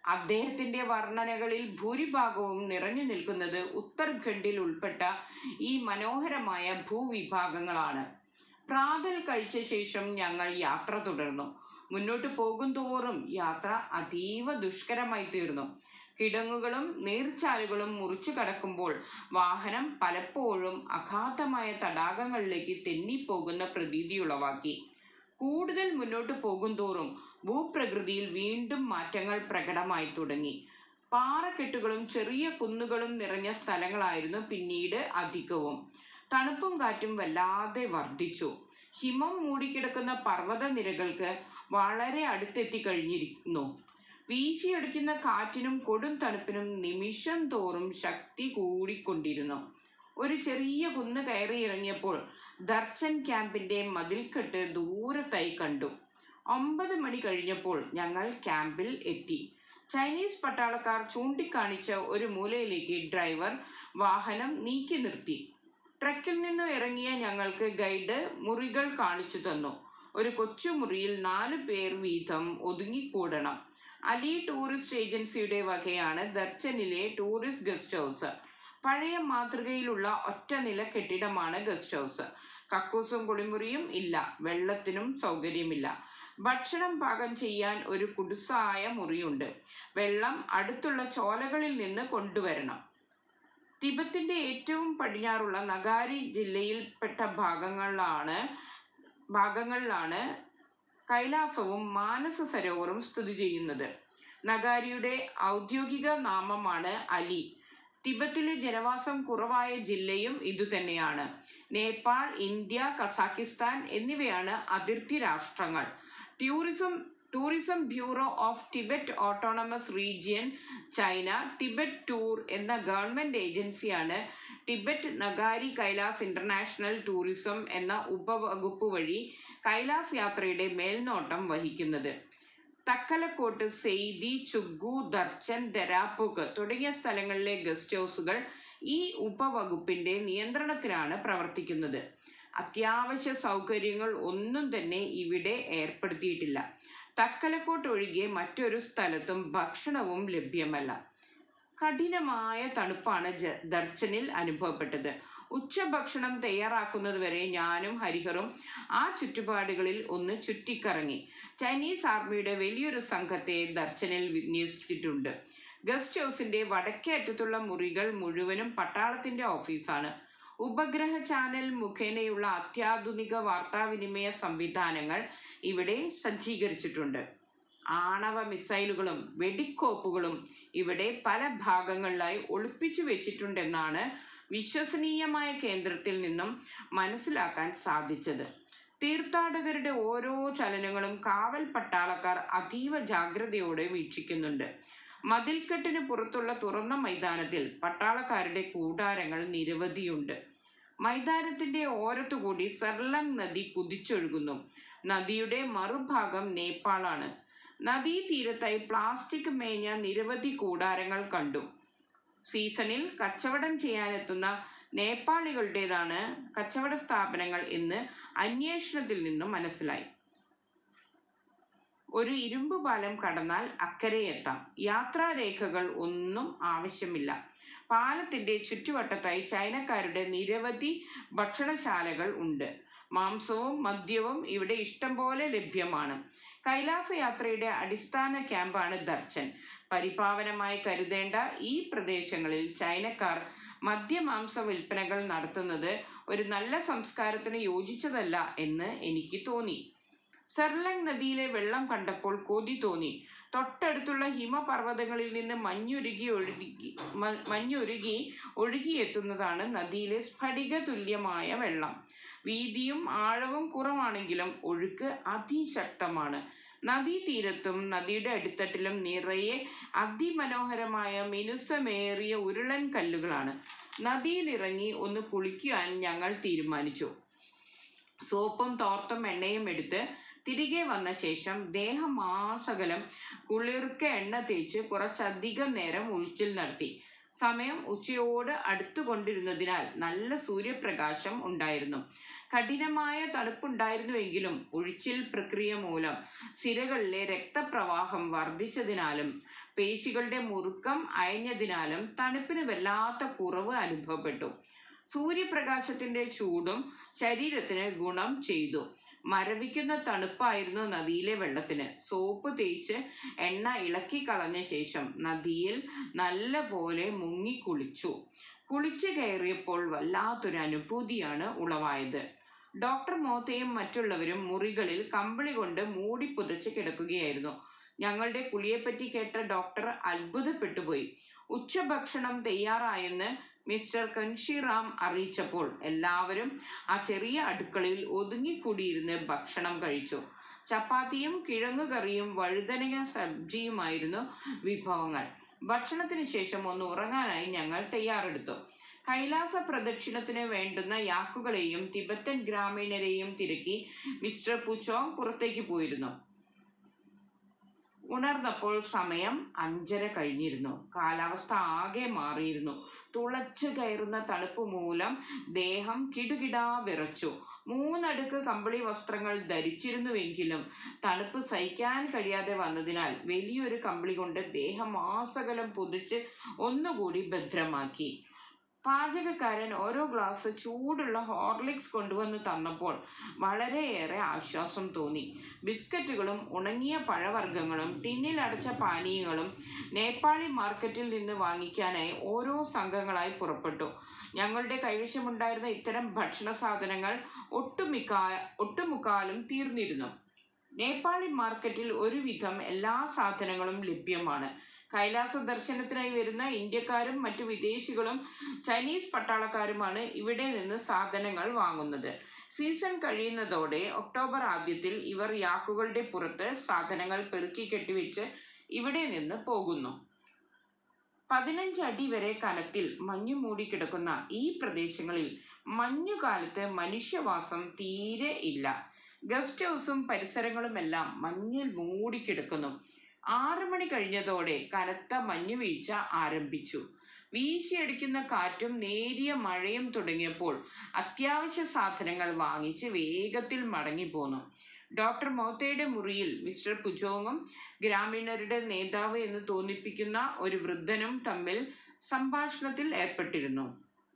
അദ്ദേഹത്തിന്റെ വർണ്ണനകളിൽ ഭൂരിഭാഗവും നിറഞ്ഞു നിൽക്കുന്നത് ഉത്തർഖണ്ഡിൽ ഉൾപ്പെട്ട ഈ മനോഹരമായ ഭൂവിഭാഗങ്ങളാണ് പ്രാതൽ കഴിച്ച ശേഷം ഞങ്ങൾ യാത്ര തുടർന്നു മുന്നോട്ട് പോകും തോറും യാത്ര അതീവ ദുഷ്കരമായി തീർന്നു കിടങ്ങുകളും നീർച്ചാലുകളും മുറിച്ചു കടക്കുമ്പോൾ വാഹനം പലപ്പോഴും അഗാധമായ തടാകങ്ങളിലേക്ക് തെന്നിപ്പോകുന്ന പ്രതീതിയുളവാക്കി കൂടുതൽ മുന്നോട്ട് പോകുന്തോറും ഭൂപ്രകൃതിയിൽ വീണ്ടും മാറ്റങ്ങൾ പ്രകടമായി തുടങ്ങി പാറക്കെട്ടുകളും ചെറിയ കുന്നുകളും നിറഞ്ഞ സ്ഥലങ്ങളായിരുന്നു പിന്നീട് അധികവും തണുപ്പും കാറ്റും വല്ലാതെ വർദ്ധിച്ചു ഹിമം മൂടിക്കിടക്കുന്ന പർവ്വത നിരകൾക്ക് വളരെ അടുത്തെത്തി കഴിഞ്ഞിരിക്കുന്നു വീശിയടിക്കുന്ന കാറ്റിനും കൊടും തണുപ്പിനും നിമിഷം തോറും ശക്തി കൂടിക്കൊണ്ടിരുന്നു ഒരു ചെറിയ കുന്ന് കയറി ഇറങ്ങിയപ്പോൾ ദർശൻ ക്യാമ്പിന്റെ മതിൽക്കെട്ട് ദൂരത്തായി കണ്ടു ഒമ്പത് മണി കഴിഞ്ഞപ്പോൾ ഞങ്ങൾ ക്യാമ്പിൽ എത്തി ചൈനീസ് പട്ടാളക്കാർ ചൂണ്ടിക്കാണിച്ച ഒരു മൂലയിലേക്ക് ഡ്രൈവർ വാഹനം നീക്കി നിർത്തി ട്രക്കിൽ നിന്ന് ഇറങ്ങിയ ഞങ്ങൾക്ക് ഗൈഡ് മുറികൾ കാണിച്ചു തന്നു ഒരു കൊച്ചു മുറിയിൽ നാല് പേർ വീതം ഒതുങ്ങിക്കൂടണം അലി ടൂറിസ്റ്റ് ഏജൻസിയുടെ വകയാണ് ദർശനിലെ ടൂറിസ്റ്റ് ഗസ്റ്റ് ഹൗസ് പഴയ മാതൃകയിലുള്ള ഒറ്റ നില കെട്ടിടമാണ് ഗസ്റ്റ് ഹൗസ് കക്കൂസും കുളിമുറിയും ഇല്ല വെള്ളത്തിനും സൗകര്യമില്ല ഭക്ഷണം പാകം ചെയ്യാൻ ഒരു കുടുസായ മുറിയുണ്ട് വെള്ളം അടുത്തുള്ള ചോലകളിൽ നിന്ന് കൊണ്ടുവരണം തിബത്തിന്റെ ഏറ്റവും പടിഞ്ഞാറുള്ള നഗാരി ജില്ലയിൽപ്പെട്ട ഭാഗങ്ങളിലാണ് ഭാഗങ്ങളിലാണ് കൈലാസവും മാനസ സരോവറും സ്ഥിതി ചെയ്യുന്നത് നഗാരിയുടെ ഔദ്യോഗിക നാമമാണ് അലി തിബത്തിലെ ജനവാസം കുറവായ ജില്ലയും ഇതുതന്നെയാണ് നേപ്പാൾ ഇന്ത്യ കസാക്കിസ്ഥാൻ എന്നിവയാണ് അതിർത്തി രാഷ്ട്രങ്ങൾ tourism tourism bureau of Tibet autonomous region China Tibet tour എന്ന ഗവൺമെന്റ് ഏജൻസിയാണ് Tibet Ngari Kailash international tourism എന്ന ഉപവകുപ്പ് വഴി കൈലാസ് യാത്രയുടെ മേൽനോട്ടം വഹിക്കുന്നത് തക്കലക്കോട്ട് സെയ്തി ചുഗു ദർച്ചൻ ദരാപ്പുക്ക് തുടങ്ങിയ സ്ഥലങ്ങളിലെ ഗസ്റ്റ് ഹൗസുകൾ ഈ ഉപവകുപ്പിന്റെ നിയന്ത്രണത്തിലാണ് പ്രവർത്തിക്കുന്നത് അത്യാവശ്യ സൗകര്യങ്ങൾ ഒന്നും തന്നെ ഇവിടെ ഏർപ്പെടുത്തിയിട്ടില്ല തക്കലക്കോട്ട് ഒഴികെ മറ്റൊരു സ്ഥലത്തും ഭക്ഷണവും ലഭ്യമല്ല കഠിനമായ തണുപ്പാണ് ജ- ദർശനിൽ അനുഭവപ്പെട്ടത് ഉച്ചഭക്ഷണം തയ്യാറാക്കുന്നതുവരെ ഞാനും ഹരിഹറും ആ ചുറ്റുപാടുകളിൽ ഒന്ന് ചുറ്റിക്കറങ്ങി ചൈനീസ് ആർമിയുടെ വലിയൊരു സംഘത്തെ ദർശനിൽ വിന്യസിച്ചിട്ടുണ്ട് ഗസ്റ്റ് ഹൗസിന്റെ വടക്കേ അറ്റത്തുള്ള മുറികൾ മുഴുവനും പട്ടാളത്തിന്റെ ഓഫീസാണ് ഉപഗ്രഹ ചാനൽ മുഖേനയുള്ള അത്യാധുനിക വാർത്താവിനിമയ സംവിധാനങ്ങൾ ഇവിടെ സജ്ജീകരിച്ചിട്ടുണ്ട് ആണവ മിസൈലുകളും വെടിക്കോപ്പുകളും ഇവിടെ പല ഭാഗങ്ങളിലായി ഒളിപ്പിച്ചു വെച്ചിട്ടുണ്ടെന്നാണ് വിശ്വസനീയമായ കേന്ദ്രത്തിൽ നിന്നും മനസ്സിലാക്കാൻ സാധിച്ചത് തീർത്ഥാടകരുടെ ഓരോ ചലനങ്ങളും കാവൽ പട്ടാളക്കാർ അതീവ ജാഗ്രതയോടെ വീക്ഷിക്കുന്നുണ്ട് മതിൽക്കെട്ടിന് പുറത്തുള്ള തുറന്ന മൈതാനത്തിൽ പട്ടാളക്കാരുടെ കൂടാരങ്ങൾ നിരവധിയുണ്ട് മൈതാനത്തിന്റെ ഓരത്തുകൂടി സർലങ് നദി കുതിച്ചൊഴുകുന്നു നദിയുടെ മറുഭാഗം നേപ്പാളാണ് നദീതീരത്തായി പ്ലാസ്റ്റിക് മേഞ്ഞ നിരവധി കൂടാരങ്ങൾ കണ്ടു സീസണിൽ കച്ചവടം ചെയ്യാനെത്തുന്ന നേപ്പാളികളുടേതാണ് കച്ചവട സ്ഥാപനങ്ങൾ എന്ന് അന്വേഷണത്തിൽ നിന്നും മനസ്സിലായി ഒരു ഇരുമ്പ് പാലം കടന്നാൽ അക്കരെ എത്താം യാത്രാരേഖകൾ ഒന്നും ആവശ്യമില്ല പാലത്തിന്റെ ചുറ്റുവട്ടത്തായി ചൈനക്കാരുടെ നിരവധി ഭക്ഷണശാലകൾ ഉണ്ട് മാംസവും മദ്യവും ഇവിടെ ഇഷ്ടം പോലെ ലഭ്യമാണ് കൈലാസ യാത്രയുടെ അടിസ്ഥാന ക്യാമ്പാണ് ദർശൻ പരിപാവനമായി കരുതേണ്ട ഈ പ്രദേശങ്ങളിൽ ചൈനക്കാർ മദ്യമാംസ വിൽപ്പനകൾ നടത്തുന്നത് ഒരു നല്ല സംസ്കാരത്തിന് യോജിച്ചതല്ല എന്ന് എനിക്ക് തോന്നി സെർലങ് നദിയിലെ വെള്ളം കണ്ടപ്പോൾ കൊതി തോന്നി തൊട്ടടുത്തുള്ള ഹിമപർവ്വതങ്ങളിൽ നിന്ന് മഞ്ഞുരുകി ഒഴുകി മ- മഞ്ഞുരുകി ഒഴുകിയെത്തുന്നതാണ് നദിയിലെ സ്ഫടിക തുല്യമായ വെള്ളം വീതിയും ആഴവും കുറവാണെങ്കിലും ഒഴുക്ക് അതിശക്തമാണ് നദീതീരത്തും നദിയുടെ അടിത്തട്ടിലും നിറയെ അതിമനോഹരമായ മിനുസമേറിയ ഉരുളൻ കല്ലുകളാണ് നദിയിലിറങ്ങി ഒന്ന് കുളിക്കുവാൻ ഞങ്ങൾ തീരുമാനിച്ചു സോപ്പും തോർത്തും എണ്ണയും എടുത്ത് തിരികെ വന്ന ശേഷം ദേഹമാസകലം കുളിർക്ക എണ്ണ തേച്ച് കുറച്ചധികം നേരം ഉഴിച്ചിൽ നടത്തി സമയം ഉച്ചയോട് അടുത്തുകൊണ്ടിരുന്നതിനാൽ നല്ല സൂര്യപ്രകാശം ഉണ്ടായിരുന്നു കഠിനമായ തണുപ്പുണ്ടായിരുന്നുവെങ്കിലും ഒഴിച്ചിൽ പ്രക്രിയ മൂലം സിരകളിലെ രക്തപ്രവാഹം വർദ്ധിച്ചതിനാലും പേശികളുടെ മുറുക്കം അയഞ്ഞതിനാലും തണുപ്പിന് വല്ലാത്ത കുറവ് അനുഭവപ്പെട്ടു സൂര്യപ്രകാശത്തിന്റെ ചൂടും ശരീരത്തിന് ഗുണം ചെയ്തു മരവിക്കുന്ന തണുപ്പായിരുന്നു നദിയിലെ വെള്ളത്തിന് സോപ്പ് തേച്ച് എണ്ണ ഇളക്കി കളഞ്ഞ ശേഷം നദിയിൽ നല്ല പോലെ മുങ്ങി കുളിച്ചു കുളിച്ചു കയറിയപ്പോൾ വല്ലാത്തൊരു അനുഭൂതിയാണ് ഉളവായത് ഡോക്ടർ മോത്തയും മറ്റുള്ളവരും മുറികളിൽ കമ്പിളി കൊണ്ട് മൂടി പുതച്ച് കിടക്കുകയായിരുന്നു ഞങ്ങളുടെ കുളിയെപ്പറ്റി കേട്ട ഡോക്ടർ അത്ഭുതപ്പെട്ടുപോയി ഉച്ചഭക്ഷണം തയ്യാറായെന്ന് മിസ്റ്റർ കൻഷിറാം അറിയിച്ചപ്പോൾ എല്ലാവരും ആ ചെറിയ അടുക്കളയിൽ ഒതുങ്ങിക്കൂടിയിരുന്ന് ഭക്ഷണം കഴിച്ചു ചപ്പാത്തിയും കിഴങ്ങുകറിയും വഴുതനങ്ങ സബ്ജിയുമായിരുന്നു വിഭവങ്ങൾ ഭക്ഷണത്തിന് ശേഷം ഒന്ന് ഉറങ്ങാനായി ഞങ്ങൾ തയ്യാറെടുത്തു കൈലാസ പ്രദക്ഷിണത്തിന് വേണ്ടുന്ന യാക്കുകളെയും തിബത്തൻ ഗ്രാമീണരെയും തിരക്കി മിസ്റ്റർ പുച്ചോങ് പുറത്തേക്ക് പോയിരുന്നു ഉണർന്നപ്പോൾ സമയം അഞ്ചര കഴിഞ്ഞിരുന്നു കാലാവസ്ഥ ആകെ മാറിയിരുന്നു തുളച്ചു കയറുന്ന തണുപ്പ് മൂലം ദേഹം കിടുകിടാ വിറച്ചു മൂന്നടുക്ക് കമ്പിളി വസ്ത്രങ്ങൾ ധരിച്ചിരുന്നുവെങ്കിലും തണുപ്പ് സഹിക്കാൻ കഴിയാതെ വന്നതിനാൽ വലിയൊരു കമ്പിളി കൊണ്ട് ദേഹം മാസകലം പൊതിച്ച് ഒന്നുകൂടി ഭദ്രമാക്കി പാചകക്കാരൻ ഓരോ ഗ്ലാസ് ചൂടുള്ള ഹോർലിക്സ് കൊണ്ടുവന്ന് തന്നപ്പോൾ വളരെയേറെ ആശ്വാസം തോന്നി ബിസ്ക്കറ്റുകളും ഉണങ്ങിയ പഴവർഗ്ഗങ്ങളും ടിന്നിൽ അടച്ച പാനീയങ്ങളും നേപ്പാളി മാർക്കറ്റിൽ നിന്ന് വാങ്ങിക്കാനായി ഓരോ സംഘങ്ങളായി പുറപ്പെട്ടു ഞങ്ങളുടെ കൈവശമുണ്ടായിരുന്ന ഇത്തരം ഭക്ഷണ സാധനങ്ങൾ ഒട്ടുമിക്ക ഒട്ടുമുക്കാലും തീർന്നിരുന്നു നേപ്പാളി മാർക്കറ്റിൽ ഒരുവിധം എല്ലാ സാധനങ്ങളും ലഭ്യമാണ് കൈലാസ ദർശനത്തിനായി വരുന്ന ഇന്ത്യക്കാരും മറ്റു വിദേശികളും ചൈനീസ് പട്ടാളക്കാരുമാണ് ഇവിടെ നിന്ന് സാധനങ്ങൾ വാങ്ങുന്നത് സീസൺ കഴിയുന്നതോടെ ഒക്ടോബർ ആദ്യത്തിൽ ഇവർ യാക്കുകളുടെ പുറത്ത് സാധനങ്ങൾ പെറുക്കി കെട്ടിവെച്ച് ഇവിടെ നിന്ന് പോകുന്നു പതിനഞ്ച് അടി വരെ കനത്തിൽ മഞ്ഞു മൂടിക്കിടക്കുന്ന ഈ പ്രദേശങ്ങളിൽ മഞ്ഞുകാലത്ത് മനുഷ്യവാസം തീരെ ഇല്ല ഗസ്റ്റ് ഹൗസും പരിസരങ്ങളുമെല്ലാം മഞ്ഞിൽ മൂടിക്കിടക്കുന്നു ആറു മണി കഴിഞ്ഞതോടെ കനത്ത മഞ്ഞുവീഴ്ച ആരംഭിച്ചു വീശിയടിക്കുന്ന കാറ്റും നേരിയ മഴയും തുടങ്ങിയപ്പോൾ അത്യാവശ്യ സാധനങ്ങൾ വാങ്ങിച്ച് വേഗത്തിൽ മടങ്ങിപ്പോന്നു ഡോക്ടർ മോത്തയുടെ മുറിയിൽ മിസ്റ്റർ പുജോങ്ങും ഗ്രാമീണരുടെ നേതാവ് എന്ന് തോന്നിപ്പിക്കുന്ന ഒരു വൃദ്ധനും തമ്മിൽ സംഭാഷണത്തിൽ ഏർപ്പെട്ടിരുന്നു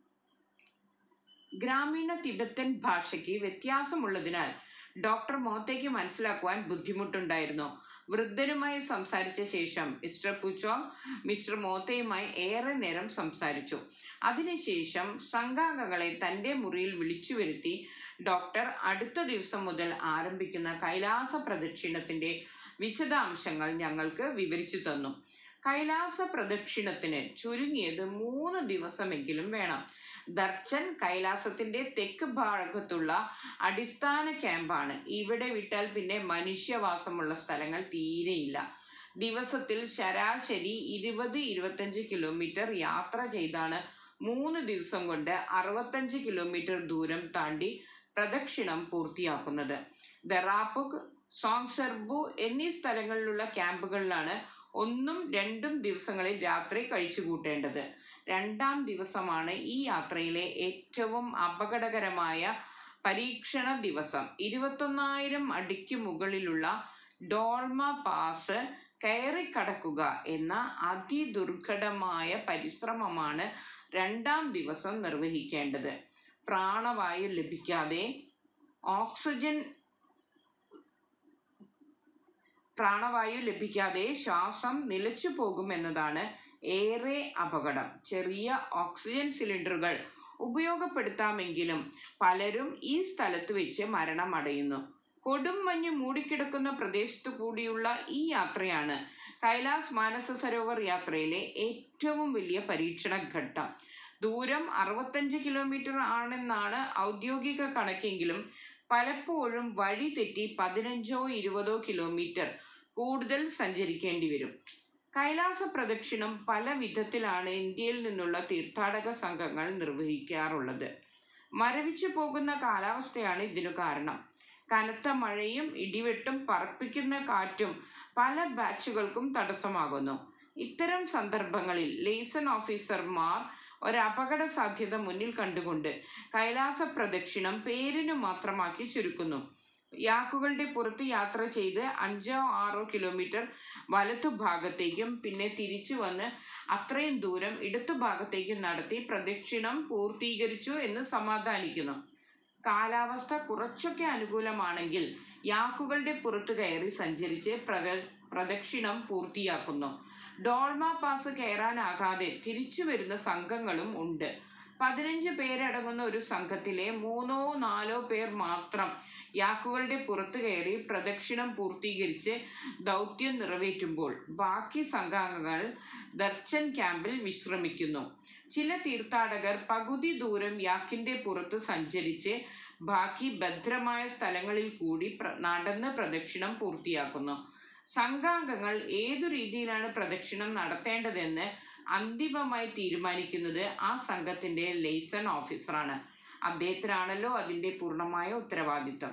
ഗ്രാമീണ തിബത്തൻ ഭാഷയ്ക്ക് വ്യത്യാസമുള്ളതിനാൽ ഡോക്ടർ മോത്തയ്ക്ക് മനസ്സിലാക്കുവാൻ ബുദ്ധിമുട്ടുണ്ടായിരുന്നു വൃദ്ധനുമായി സംസാരിച്ച ശേഷം മിസ്റ്റർ പുച്ചോങ് മിസ്റ്റർ മോത്തയുമായി ഏറെ നേരം സംസാരിച്ചു അതിനുശേഷം സംഘാംഗങ്ങളെ തൻ്റെ മുറിയിൽ വിളിച്ചു വരുത്തി ഡോക്ടർ അടുത്ത ദിവസം മുതൽ ആരംഭിക്കുന്ന കൈലാസ പ്രദക്ഷിണത്തിൻ്റെ വിശദാംശങ്ങൾ ഞങ്ങൾക്ക് വിവരിച്ചു തന്നു കൈലാസ പ്രദക്ഷിണത്തിന് ചുരുങ്ങിയത് മൂന്ന് ദിവസമെങ്കിലും വേണം ദർശൻ കൈലാസത്തിന്റെ തെക്ക് ഭാഗത്തുള്ള അടിസ്ഥാന ക്യാമ്പാണ് ഇവിടെ വിട്ടാൽ പിന്നെ മനുഷ്യവാസമുള്ള സ്ഥലങ്ങൾ തീരെയില്ല ദിവസത്തിൽ ശരാശരി ഇരുപത് ഇരുപത്തഞ്ച് കിലോമീറ്റർ യാത്ര ചെയ്താണ് മൂന്ന് ദിവസം കൊണ്ട് അറുപത്തഞ്ച് കിലോമീറ്റർ ദൂരം താണ്ടി പ്രദക്ഷിണം പൂർത്തിയാക്കുന്നത് ദറാപ്പുക് സോങ്സെർബു എന്നീ സ്ഥലങ്ങളിലുള്ള ക്യാമ്പുകളിലാണ് ഒന്നും രണ്ടും ദിവസങ്ങളിൽ രാത്രി കഴിച്ചു കൂട്ടേണ്ടത് രണ്ടാം ദിവസമാണ് ഈ യാത്രയിലെ ഏറ്റവും അപകടകരമായ പരീക്ഷണ ദിവസം ഇരുപത്തൊന്നായിരം അടിക്ക് മുകളിലുള്ള ഡോൾമ പാസ് കയറി കടക്കുക എന്ന അതിദുർഘടമായ പരിശ്രമമാണ് രണ്ടാം ദിവസം നിർവഹിക്കേണ്ടത് പ്രാണവായു ലഭിക്കാതെ ഓക്സിജൻ പ്രാണവായു ലഭിക്കാതെ ശ്വാസം നിലച്ചു പോകുമെന്നതാണ് ഏറെ അപകടം ചെറിയ ഓക്സിജൻ സിലിണ്ടറുകൾ ഉപയോഗപ്പെടുത്താമെങ്കിലും പലരും ഈ സ്ഥലത്ത് വെച്ച് മരണമടയുന്നു കൊടും മഞ്ഞ് മൂടിക്കിടക്കുന്ന പ്രദേശത്തു കൂടിയുള്ള ഈ യാത്രയാണ് കൈലാസ് മാനസ സരോവർ യാത്രയിലെ ഏറ്റവും വലിയ പരീക്ഷണ ഘട്ടം ദൂരം അറുപത്തഞ്ച് കിലോമീറ്റർ ആണെന്നാണ് ഔദ്യോഗിക കണക്കെങ്കിലും പലപ്പോഴും വഴി തെറ്റി പതിനഞ്ചോ ഇരുപതോ കിലോമീറ്റർ കൂടുതൽ സഞ്ചരിക്കേണ്ടി വരും കൈലാസ പ്രദക്ഷിണം പല വിധത്തിലാണ് ഇന്ത്യയിൽ നിന്നുള്ള തീർത്ഥാടക സംഘങ്ങൾ നിർവഹിക്കാറുള്ളത് മരവിച്ചു പോകുന്ന കാലാവസ്ഥയാണ് ഇതിനു കാരണം കനത്ത മഴയും ഇടിവെട്ടും പറപ്പിക്കുന്ന കാറ്റും പല ബാച്ചുകൾക്കും തടസ്സമാകുന്നു ഇത്തരം സന്ദർഭങ്ങളിൽ ലേസൺ ഓഫീസർമാർ ഒരു അപകട സാധ്യത മുന്നിൽ കണ്ടുകൊണ്ട് കൈലാസ പ്രദക്ഷിണം പേരിനു മാത്രമാക്കി ചുരുക്കുന്നു യാക്കുകളുടെ പുറത്ത് യാത്ര ചെയ്ത് അഞ്ചോ ആറോ കിലോമീറ്റർ വലത്തു ഭാഗത്തേക്കും പിന്നെ തിരിച്ചു വന്ന് അത്രയും ദൂരം ഇടത്തു ഭാഗത്തേക്കും നടത്തി പ്രദക്ഷിണം പൂർത്തീകരിച്ചു എന്ന് സമാധാനിക്കുന്നു കാലാവസ്ഥ കുറച്ചൊക്കെ അനുകൂലമാണെങ്കിൽ യാക്കുകളുടെ പുറത്തു കയറി സഞ്ചരിച്ച് പ്രദ പ്രദക്ഷിണം പൂർത്തിയാക്കുന്നു ഡോൾമ പാസ് കയറാനാകാതെ തിരിച്ചു വരുന്ന സംഘങ്ങളും ഉണ്ട് പതിനഞ്ച് പേരടങ്ങുന്ന ഒരു സംഘത്തിലെ മൂന്നോ നാലോ പേർ മാത്രം യാക്കുകളുടെ പുറത്തു കയറി പ്രദക്ഷിണം പൂർത്തീകരിച്ച് ദൗത്യം നിറവേറ്റുമ്പോൾ ബാക്കി സംഘാംഗങ്ങൾ ദർശൻ ക്യാമ്പിൽ വിശ്രമിക്കുന്നു ചില തീർത്ഥാടകർ പകുതി ദൂരം യാക്കിന്റെ പുറത്ത് സഞ്ചരിച്ച് ബാക്കി ഭദ്രമായ സ്ഥലങ്ങളിൽ കൂടി പ്ര- നടന്ന് പ്രദക്ഷിണം പൂർത്തിയാക്കുന്നു സംഘാംഗങ്ങൾ ഏതു രീതിയിലാണ് പ്രദക്ഷിണം നടത്തേണ്ടതെന്ന് അന്തിമമായി തീരുമാനിക്കുന്നത് ആ സംഘത്തിന്റെ ലൈസൺ ഓഫീസറാണ് അദ്ദേഹത്തിനാണല്ലോ അതിന്റെ പൂർണ്ണമായ ഉത്തരവാദിത്വം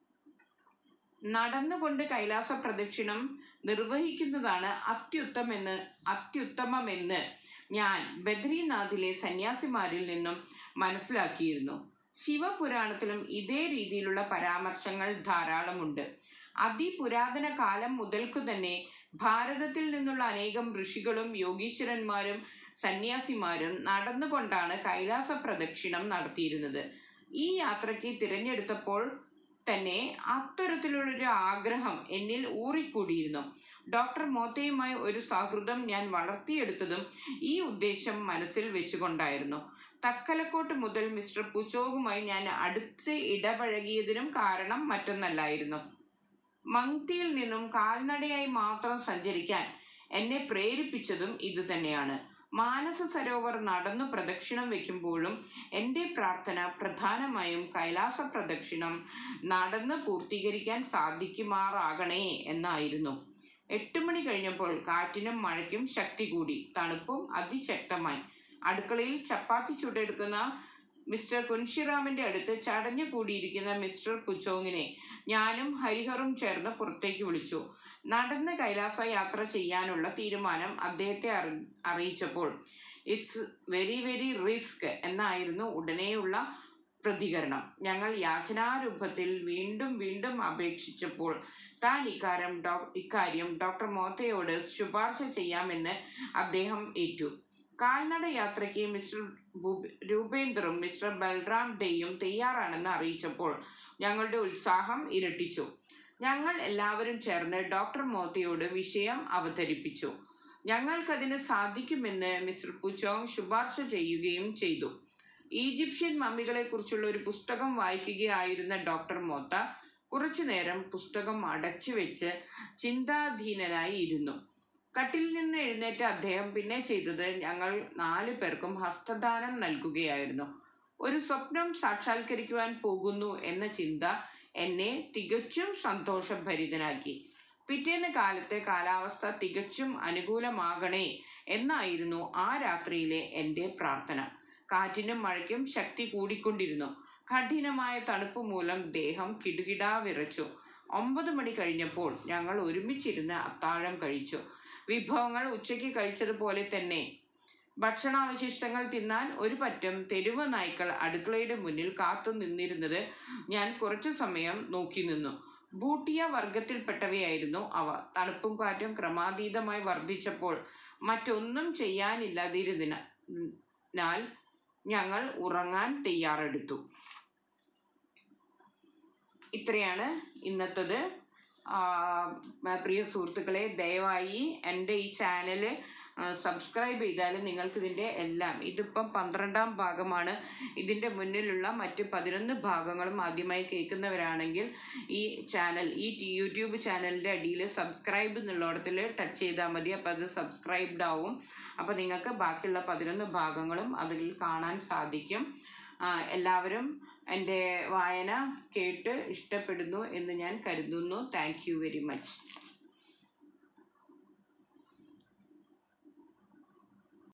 നടന്നുകൊണ്ട് കൈലാസ പ്രദക്ഷിണം നിർവഹിക്കുന്നതാണ് അത്യുത്തമെന്ന് അത്യുത്തമമെന്ന് ഞാൻ ബദ്രീനാഥിലെ സന്യാസിമാരിൽ നിന്നും മനസ്സിലാക്കിയിരുന്നു ശിവപുരാണത്തിലും ഇതേ രീതിയിലുള്ള പരാമർശങ്ങൾ ധാരാളമുണ്ട് അതിപുരാതന കാലം മുതൽക്കു തന്നെ ഭാരതത്തിൽ നിന്നുള്ള അനേകം ഋഷികളും യോഗീശ്വരന്മാരും സന്യാസിമാരും നടന്നുകൊണ്ടാണ് കൈലാസ പ്രദക്ഷിണം നടത്തിയിരുന്നത് ഈ യാത്രയ്ക്ക് തിരഞ്ഞെടുത്തപ്പോൾ തന്നെ അത്തരത്തിലുള്ളൊരു ആഗ്രഹം എന്നിൽ ഊറിക്കൂടിയിരുന്നു ഡോക്ടർ മോത്തയുമായി ഒരു സൗഹൃദം ഞാൻ വളർത്തിയെടുത്തതും ഈ ഉദ്ദേശം മനസ്സിൽ വെച്ചുകൊണ്ടായിരുന്നു തക്കലക്കോട്ട് മുതൽ മിസ്റ്റർ പുച്ചോകുമായി ഞാൻ അടുത്ത് ഇടപഴകിയതിനും കാരണം മറ്റൊന്നല്ലായിരുന്നു മങ്തിയിൽ നിന്നും കാൽനടയായി മാത്രം സഞ്ചരിക്കാൻ എന്നെ പ്രേരിപ്പിച്ചതും ഇതുതന്നെയാണ് മാനസ സരോവർ നടന്നു പ്രദക്ഷിണം വെക്കുമ്പോഴും എൻ്റെ പ്രാർത്ഥന പ്രധാനമായും കൈലാസ പ്രദക്ഷിണം നടന്ന് പൂർത്തീകരിക്കാൻ സാധിക്കുമാറാകണേ എന്നായിരുന്നു എട്ട് മണി കഴിഞ്ഞപ്പോൾ കാറ്റിനും മഴയ്ക്കും ശക്തി കൂടി തണുപ്പും അതിശക്തമായി അടുക്കളയിൽ ചപ്പാത്തി ചുട്ടെടുക്കുന്ന മിസ്റ്റർ കുൻഷിറാമിന്റെ അടുത്ത് ചടഞ്ഞു കൂടിയിരിക്കുന്ന മിസ്റ്റർ പുച്ചോങ്ങിനെ ഞാനും ഹരിഹറും ചേർന്ന് പുറത്തേക്ക് വിളിച്ചു നടന്ന് കൈലാസ യാത്ര ചെയ്യാനുള്ള തീരുമാനം അദ്ദേഹത്തെ അറി അറിയിച്ചപ്പോൾ ഇറ്റ്സ് വെരി വെരി റിസ്ക് എന്നായിരുന്നു ഉടനെയുള്ള പ്രതികരണം ഞങ്ങൾ യാചനാരൂപത്തിൽ വീണ്ടും വീണ്ടും അപേക്ഷിച്ചപ്പോൾ താൻ ഇക്കാര്യം ഡോ ഇക്കാര്യം ഡോക്ടർ മോത്തയോട് ശുപാർശ ചെയ്യാമെന്ന് അദ്ദേഹം ഏറ്റു കാൽനട യാത്രയ്ക്ക് മിസ്റ്റർ ഭൂപ- രൂപേന്ദ്രും മിസ്റ്റർ ബൽറാം ഡേയും തയ്യാറാണെന്ന് അറിയിച്ചപ്പോൾ ഞങ്ങളുടെ ഉത്സാഹം ഇരട്ടിച്ചു ഞങ്ങൾ എല്ലാവരും ചേർന്ന് ഡോക്ടർ മോത്തയോട് വിഷയം അവതരിപ്പിച്ചു ഞങ്ങൾക്കതിന് സാധിക്കുമെന്ന് മിസ്റ്റർ പുച്ചോങ് ശുപാർശ ചെയ്യുകയും ചെയ്തു ഈജിപ്ഷ്യൻ മമ്മികളെ കുറിച്ചുള്ള ഒരു പുസ്തകം വായിക്കുകയായിരുന്ന ഡോക്ടർ മോത്ത കുറച്ചു നേരം പുസ്തകം അടച്ചു വെച്ച് ചിന്താധീനനായി ഇരുന്നു കട്ടിൽ നിന്ന് എഴുന്നേറ്റ അദ്ദേഹം പിന്നെ ചെയ്തത് ഞങ്ങൾ നാലു പേർക്കും ഹസ്തദാനം നൽകുകയായിരുന്നു ഒരു സ്വപ്നം സാക്ഷാത്കരിക്കുവാൻ പോകുന്നു എന്ന ചിന്ത എന്നെ തികച്ചും സന്തോഷഭരിതനാക്കി പിറ്റേന്ന് കാലത്തെ കാലാവസ്ഥ തികച്ചും അനുകൂലമാകണേ എന്നായിരുന്നു ആ രാത്രിയിലെ എൻ്റെ പ്രാർത്ഥന കാറ്റിനും മഴയ്ക്കും ശക്തി കൂടിക്കൊണ്ടിരുന്നു കഠിനമായ തണുപ്പ് മൂലം ദേഹം കിടുകിടാ വിറച്ചു ഒമ്പത് മണി കഴിഞ്ഞപ്പോൾ ഞങ്ങൾ ഒരുമിച്ചിരുന്ന് അത്താഴം കഴിച്ചു വിഭവങ്ങൾ ഉച്ചയ്ക്ക് കഴിച്ചതുപോലെ തന്നെ ഭക്ഷണാവശിഷ്ടങ്ങൾ തിന്നാൻ ഒരു പറ്റം തെരുവ് നായ്ക്കൾ അടുക്കളയുടെ മുന്നിൽ കാത്തു നിന്നിരുന്നത് ഞാൻ കുറച്ചു സമയം നോക്കി നിന്നു ബൂട്ടിയ വർഗത്തിൽപ്പെട്ടവയായിരുന്നു അവ തണുപ്പും കാറ്റും ക്രമാതീതമായി വർദ്ധിച്ചപ്പോൾ മറ്റൊന്നും ചെയ്യാനില്ലാതിരുന്നതിനാൽ ഞങ്ങൾ ഉറങ്ങാൻ തയ്യാറെടുത്തു ഇത്രയാണ് ഇന്നത്തത് ആ, പ്രിയ സുഹൃത്തുക്കളെ ദയവായി എൻ്റെ ഈ ചാനൽ സബ്സ്ക്രൈബ് ചെയ്താൽ നിങ്ങൾക്ക് ഇതിൻ്റെ എല്ലാം ഇതിപ്പം പന്ത്രണ്ടാം ഭാഗമാണ് ഇതിൻ്റെ മുന്നിലുള്ള മറ്റ് പതിനൊന്ന് ഭാഗങ്ങളും ആദ്യമായി കേൾക്കുന്നവരാണെങ്കിൽ ഈ ചാനൽ ഈ ടി- യൂട്യൂബ് ചാനലിൻ്റെ അടിയിൽ സബ്സ്ക്രൈബ് എന്നുള്ളിടത്തിൽ ടച്ച് ചെയ്താൽ മതി അപ്പോൾ അത് സബ്സ്ക്രൈബ്ഡ് ആവും അപ്പോൾ നിങ്ങൾക്ക് ബാക്കിയുള്ള പതിനൊന്ന് ഭാഗങ്ങളും അതിൽ കാണാൻ സാധിക്കും ആ, എല്ലാവരും എൻ്റെ വായന കേട്ട് ഇഷ്ടപ്പെടുന്നു എന്ന് ഞാൻ കരുതുന്നു താങ്ക് യു വെരി മച്ച്